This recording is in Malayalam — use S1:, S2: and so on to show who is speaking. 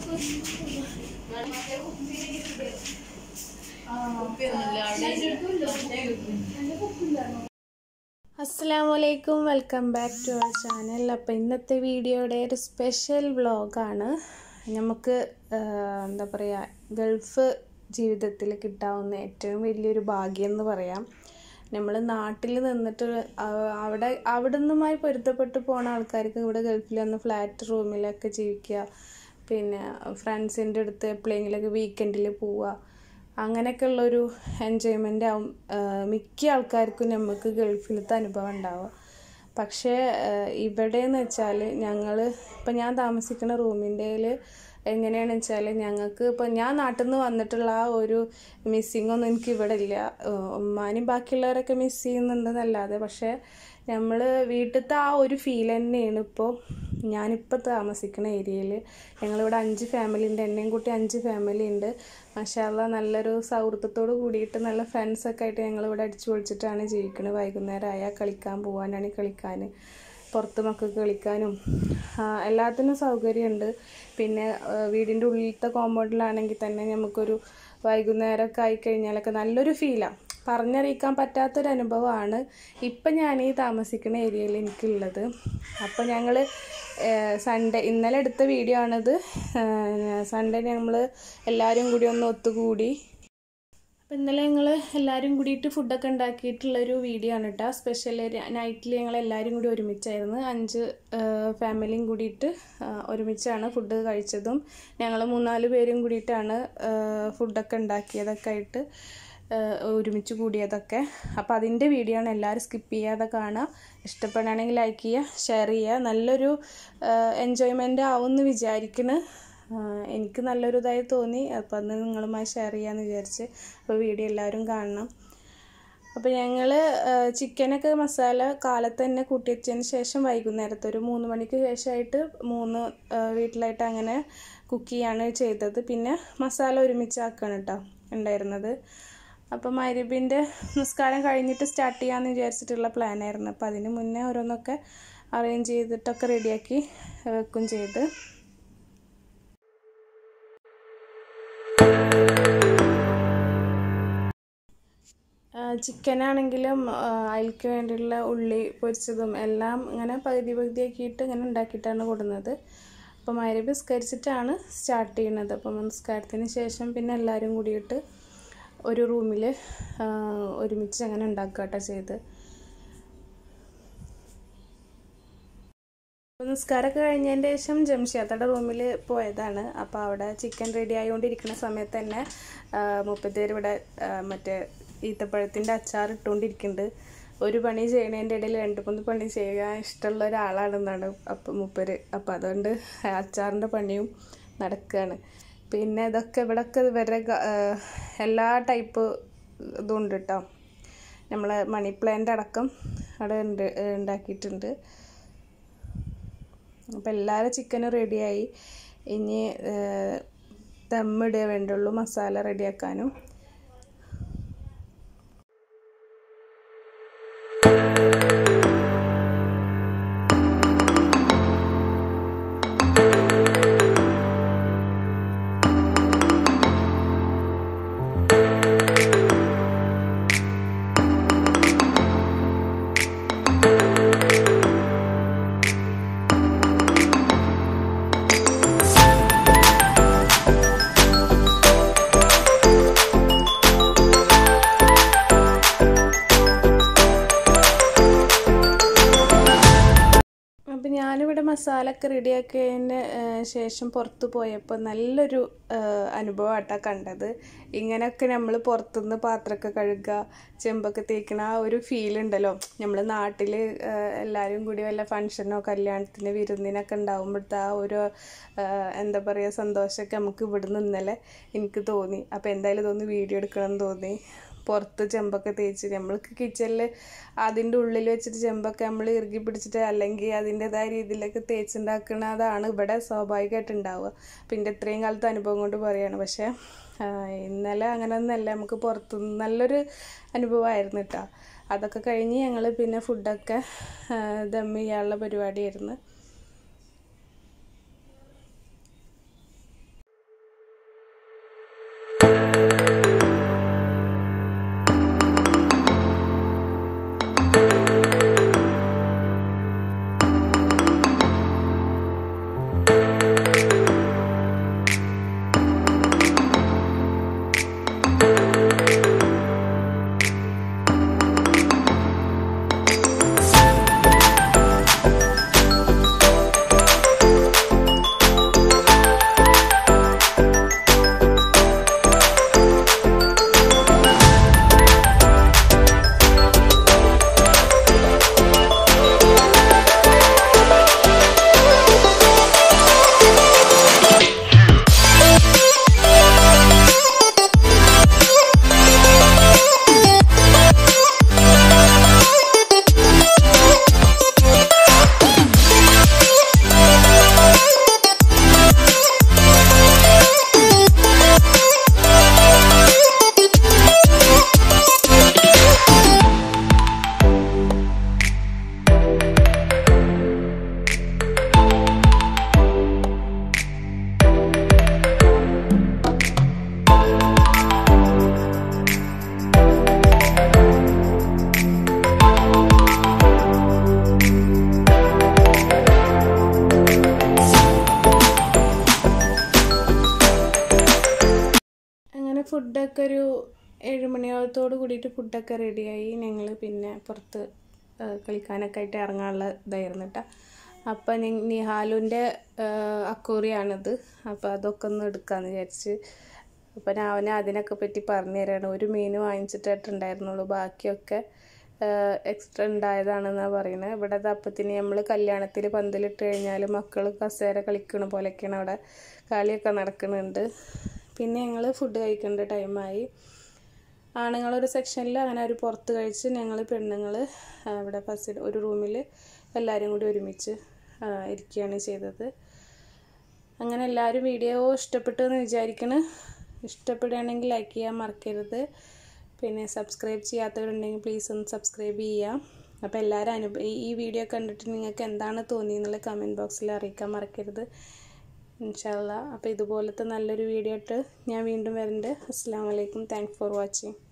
S1: അസ്സാം വലൈക്കും welcome back to our channel അപ്പോൾ ഇന്നത്തെ വീഡിയോയുടെ ഒരു സ്പെഷ്യൽ വ്ളോഗാണ് നമുക്ക് ആ, എന്താ പറയുക ഗൾഫ് ജീവിതത്തിൽ കിട്ടാവുന്ന ഏറ്റവും വലിയൊരു ഭാഗ്യം എന്ന് പറയാം നമ്മൾ നാട്ടിൽ നിന്നിട്ട് ആ, അവിടെ അവിടെ നിന്നുമായി പൊരുത്തപ്പെട്ട് പോണ ആൾക്കാർക്ക് ഇവിടെ ഗൾഫിൽ വന്ന് ഫ്ലാറ്റ് റൂമിലൊക്കെ ജീവിക്കുക പിന്നെ ഫ്രണ്ട്സിൻ്റെ അടുത്ത് എപ്പോഴെങ്കിലൊക്കെ വീക്കെൻഡിൽ പോവുക അങ്ങനെയൊക്കെ ഉള്ളൊരു എൻജോയ്മെൻ്റ് ആവും ആ, മിക്ക ആൾക്കാർക്കും നമുക്ക് ഗൾഫിലത്തെ അനുഭവം ഉണ്ടാവുക പക്ഷേ ഇവിടെയെന്ന് വെച്ചാൽ ഞങ്ങൾ ഇപ്പം ഞാൻ താമസിക്കുന്ന റൂമിൻ്റെ എങ്ങനെയാണെന്ന് വെച്ചാൽ ഞങ്ങൾക്ക് ഇപ്പം ഞാൻ നാട്ടിൽ നിന്ന് വന്നിട്ടുള്ള ആ ഒരു മിസ്സിങ് ഒന്നും എനിക്ക് ഇവിടെ ഇല്ല ഏഹ് ഉമ്മാനും ബാക്കിയുള്ളവരൊക്കെ മിസ് ചെയ്യുന്നുണ്ടെന്നല്ലാതെ പക്ഷേ നമ്മൾ വീട്ടിലത്തെ ആ ഒരു ഫീൽ തന്നെയാണ് ഇപ്പോൾ ഞാനിപ്പോൾ താമസിക്കുന്ന ഏരിയയിൽ ഞങ്ങളിവിടെ അഞ്ച് ഫാമിലി ഉണ്ട് എന്നെയും കൂട്ടി അഞ്ച് ഫാമിലി ഉണ്ട് മാഷാല്ല നല്ലൊരു സൗഹൃദത്തോട് കൂടിയിട്ട് നല്ല ഫ്രണ്ട്സൊക്കെ ആയിട്ട് ഞങ്ങളിവിടെ അടിച്ചു പൊളിച്ചിട്ടാണ് ജീവിക്കുന്നത് വൈകുന്നേരം ആയാൽ കളിക്കാൻ പോകാനാണ് കളിക്കാൻ പുറത്ത് മക്കൾക്ക് കളിക്കാനും ആ, എല്ലാത്തിനും സൗകര്യമുണ്ട് പിന്നെ ആ, വീടിൻ്റെ ഉള്ളിലത്തെ കോമ്പൗണ്ടിലാണെങ്കിൽ തന്നെ നമുക്കൊരു വൈകുന്നേരമൊക്കെ ആയിക്കഴിഞ്ഞാലൊക്കെ നല്ലൊരു ഫീലാണ് പറഞ്ഞറിയിക്കാൻ പറ്റാത്തൊരു അനുഭവമാണ് ഇപ്പം ഞാൻ ഈ താമസിക്കുന്ന ഏരിയയിൽ എനിക്കുള്ളത് അപ്പോൾ ഞങ്ങൾ സൺഡേ ഇന്നലെ എടുത്ത വീഡിയോ ആണിത് സൺഡേ നമ്മൾ എല്ലാവരും കൂടി ഒന്ന് ഒത്തുകൂടി അപ്പോൾ ഇന്നലെ ഞങ്ങൾ എല്ലാവരും കൂടിയിട്ട് ഫുഡൊക്കെ ഉണ്ടാക്കിയിട്ടുള്ളൊരു വീഡിയോ ആണ് കേട്ടോ സ്പെഷ്യൽ നൈറ്റിൽ ഞങ്ങൾ എല്ലാവരും കൂടി ഒരുമിച്ചായിരുന്നു അഞ്ച് ഫാമിലിയും കൂടിയിട്ട് ആ, ഒരുമിച്ചാണ് ഫുഡ് കഴിച്ചതും ഞങ്ങൾ മൂന്നാല് പേരും കൂടിയിട്ടാണ് ആ, ഫുഡൊക്കെ ഉണ്ടാക്കിയതൊക്കെ ആയിട്ട് ആ, ഒരുമിച്ച് കൂടിയതൊക്കെ അപ്പോൾ അതിൻ്റെ വീഡിയോ ആണ് എല്ലാവരും സ്കിപ്പ് ചെയ്യാതെ കാണുക ഇഷ്ടപ്പെടുകയാണെങ്കിൽ ലൈക്ക് ചെയ്യുക ഷെയർ ചെയ്യുക നല്ലൊരു എൻജോയ്മെൻ്റ് ആവുമെന്ന് വിചാരിക്കുന്നു ആഹ് എനിക്ക് നല്ലൊരു ഇതായി തോന്നി അപ്പോൾ അന്ന് നിങ്ങളുമായി ഷെയർ ചെയ്യാമെന്ന് വിചാരിച്ച് അപ്പോൾ വീഡിയോ എല്ലാവരും കാണണം അപ്പോൾ ഞങ്ങൾ ചിക്കനൊക്കെ മസാല കാലത്ത് തന്നെ കൂട്ടി വെച്ചതിന് ശേഷം വൈകുന്നേരത്തെ ഒരു മൂന്ന് മണിക്ക് ശേഷമായിട്ട് മൂന്ന് ആഹ് വീട്ടിലായിട്ട് അങ്ങനെ കുക്ക് ചെയ്യാണ് ചെയ്തത് പിന്നെ മസാല ഒരുമിച്ചാക്കാണ് കേട്ടോ ഉണ്ടായിരുന്നത് അപ്പോൾ മരുബിൻ്റെ നിസ്കാരം കഴിഞ്ഞിട്ട് സ്റ്റാർട്ട് ചെയ്യാമെന്ന് വിചാരിച്ചിട്ടുള്ള പ്ലാനായിരുന്നു അപ്പോൾ അതിന് മുന്നേ ഓരോന്നൊക്കെ അറേഞ്ച് ചെയ്തിട്ടൊക്കെ റെഡിയാക്കി വെക്കും ചെയ്ത് ചിക്കനാണെങ്കിലും അതിലേക്ക് വേണ്ടിയുള്ള ഉള്ളി പൊരിച്ചതും എല്ലാം ഇങ്ങനെ പകുതി പകുതിയാക്കിയിട്ട് ഇങ്ങനെ ഉണ്ടാക്കിയിട്ടാണ് കൊടുക്കുന്നത് അപ്പോൾ മരുബ് നിസ്കരിച്ചിട്ടാണ് സ്റ്റാർട്ട് ചെയ്യുന്നത് അപ്പം നിസ്കാരത്തിന് ശേഷം പിന്നെ എല്ലാവരും കൂടിയിട്ട് ഒരു റൂമിൽ ഒരുമിച്ച് അങ്ങനെ ഉണ്ടാക്കുക കേട്ടോ ചെയ്ത് അപ്പോൾ നിസ്കാരമൊക്കെ കഴിഞ്ഞതിൻ്റെ ശേഷം ജംഷിയാത്തയുടെ റൂമിൽ പോയതാണ് അപ്പോൾ അവിടെ ചിക്കൻ റെഡി ആയിക്കൊണ്ടിരിക്കുന്ന സമയത്ത് തന്നെ മുപ്പത്തേര് ഇവിടെ ആ, മറ്റേ ഈത്തപ്പഴത്തിൻ്റെ അച്ചാർ ഇട്ടുകൊണ്ടിരിക്കുന്നുണ്ട് ഒരു പണി ചെയ്യണതിൻ്റെ ഇടയിൽ രണ്ട് മൂന്ന് പണി ചെയ്യാൻ ഇഷ്ടമുള്ള ഒരാളാണെന്നാണ് അപ്പം മുപ്പര് അപ്പം അതുകൊണ്ട് അച്ചാറിൻ്റെ പണിയും നടക്കുകയാണ് പിന്നെ ഇതൊക്കെ ഇവിടെയൊക്കെ ഇവരുടെ ഗ- ആ, എല്ലാ ടൈപ്പ് ഇതും ഉണ്ട് കേട്ടോ നമ്മൾ മണി പ്ലാന്റ് അടക്കം അവിടെ ഉണ്ട് ഉണ്ടാക്കിയിട്ടുണ്ട് അപ്പോൾ എല്ലാവരും ചിക്കനും റെഡിയായി ഇനി ദമ്മിടുക വേണ്ടുള്ളൂ മസാല റെഡിയാക്കാനും അപ്പം ഞാനിവിടെ മസാല ഒക്കെ റെഡിയാക്കിയതിന് ശേഷം പുറത്ത് പോയപ്പോൾ നല്ലൊരു അനുഭവമായിട്ടാണ് കണ്ടത് ഇങ്ങനെയൊക്കെ നമ്മൾ പുറത്തുനിന്ന് പാത്രമൊക്കെ കഴുകുക ചെമ്പൊക്കെ തേക്കണ ആ ഒരു ഫീൽ ഉണ്ടല്ലോ നമ്മൾ നാട്ടിൽ എല്ലാവരും കൂടി വല്ല ഫങ്ഷനോ കല്യാണത്തിന് വിരുന്നിനൊക്കെ ഉണ്ടാകുമ്പോഴത്തെ ആ ഒരു ആ, എന്താ പറയുക സന്തോഷമൊക്കെ നമുക്ക് ഇവിടുന്ന് ഇന്നലെ എനിക്ക് തോന്നി അപ്പോൾ എന്തായാലും ഇതൊന്ന് വീഡിയോ എടുക്കണം എന്ന് തോന്നി പുറത്ത് ചെമ്പൊക്കെ തേച്ച് നമ്മൾക്ക് കിച്ചണിൽ അതിൻ്റെ ഉള്ളിൽ വെച്ചിട്ട് ചെമ്പൊക്കെ നമ്മൾ ഇറുകി പിടിച്ചിട്ട് അല്ലെങ്കിൽ അതിൻ്റെതായ രീതിയിലൊക്കെ തേച്ചുണ്ടാക്കുന്നതാണ് ഇവിടെ സ്വാഭാവികമായിട്ട് ഉണ്ടാവുക പിന്നെ ഇത്രയും കാലത്തെ അനുഭവം കൊണ്ട് പറയുകയാണ് പക്ഷേ ആ, ഇന്നലെ അങ്ങനെയൊന്നുമല്ല നമുക്ക് പുറത്തുനിന്ന് നല്ലൊരു അനുഭവമായിരുന്നു കേട്ടോ അതൊക്കെ കഴിഞ്ഞ് ഞങ്ങൾ പിന്നെ ഫുഡൊക്കെ ദം ചെയ്യാനുള്ള പരിപാടിയായിരുന്നു ഫുഡൊക്കെ ഒരു ഏഴുമണിയോളത്തോട് കൂടിയിട്ട് ഫുഡൊക്കെ റെഡിയായി ഞങ്ങൾ പിന്നെ പുറത്ത് ആ, കളിക്കാനൊക്കെ ആയിട്ട് ഇറങ്ങാനുള്ള ഇതായിരുന്നു കേട്ടോ അപ്പം നിഹാലുൻ്റെ അക്കൂറിയാണിത് അപ്പോൾ അതൊക്കെ ഒന്ന് എടുക്കാമെന്ന് വിചാരിച്ച് അപ്പം ഞാൻ അവനെ അതിനൊക്കെ പറ്റി പറഞ്ഞു തരാണ് ഒരു മീൻ വാങ്ങിച്ചിട്ടുണ്ടായിരുന്നുള്ളൂ ബാക്കിയൊക്കെ എക്സ്ട്രാ ഉണ്ടായതാണെന്നാണ് പറയുന്നത് ഇവിടെ അപ്പത്തിന് നമ്മൾ കല്യാണത്തിൽ പന്തലിട്ട് കഴിഞ്ഞാൽ മക്കൾ കസേര കളിക്കണ പോലെയൊക്കെയാണ് അവിടെ കളിയൊക്കെ നടക്കുന്നുണ്ട് പിന്നെ ഞങ്ങൾ ഫുഡ് കഴിക്കേണ്ട ടൈമായി ആണുങ്ങളൊരു സെക്ഷനിൽ അങ്ങനെ ഒരു പുറത്ത് കഴിച്ച് ഞങ്ങൾ പെണ്ണുങ്ങൾ ഇവിടെ ഫസ്റ്റ് ഒരു റൂമിൽ എല്ലാവരും കൂടി ഒരുമിച്ച് ആ, ഇരിക്കുകയാണ് ചെയ്തത് അങ്ങനെ എല്ലാവരും വീഡിയോ ഇഷ്ടപ്പെട്ടു എന്ന് വിചാരിക്കണ് ഇഷ്ടപ്പെടുകയാണെങ്കിൽ ലൈക്ക് ചെയ്യാൻ മറക്കരുത് പിന്നെ സബ്സ്ക്രൈബ് ചെയ്യാത്തവരുണ്ടെങ്കിൽ പ്ലീസ് ഒന്ന് സബ്സ്ക്രൈബ് ചെയ്യാം അപ്പോൾ എല്ലാവരും അനുഭവ ഈ- ഈ വീഡിയോ കണ്ടിട്ട് നിങ്ങൾക്ക് എന്താണ് തോന്നിയെന്നുള്ള കമൻറ്റ് ബോക്സിൽ അറിയിക്കാൻ മറക്കരുത് ഇൻഷാല്ല അപ്പോൾ ഇതുപോലത്തെ നല്ലൊരു വീഡിയോ ഇട്ട് ഞാൻ വീണ്ടും വരുന്നുണ്ട് അസ്സാം വലൈക്കും താങ്ക്സ് ഫോർ വാച്ചിങ്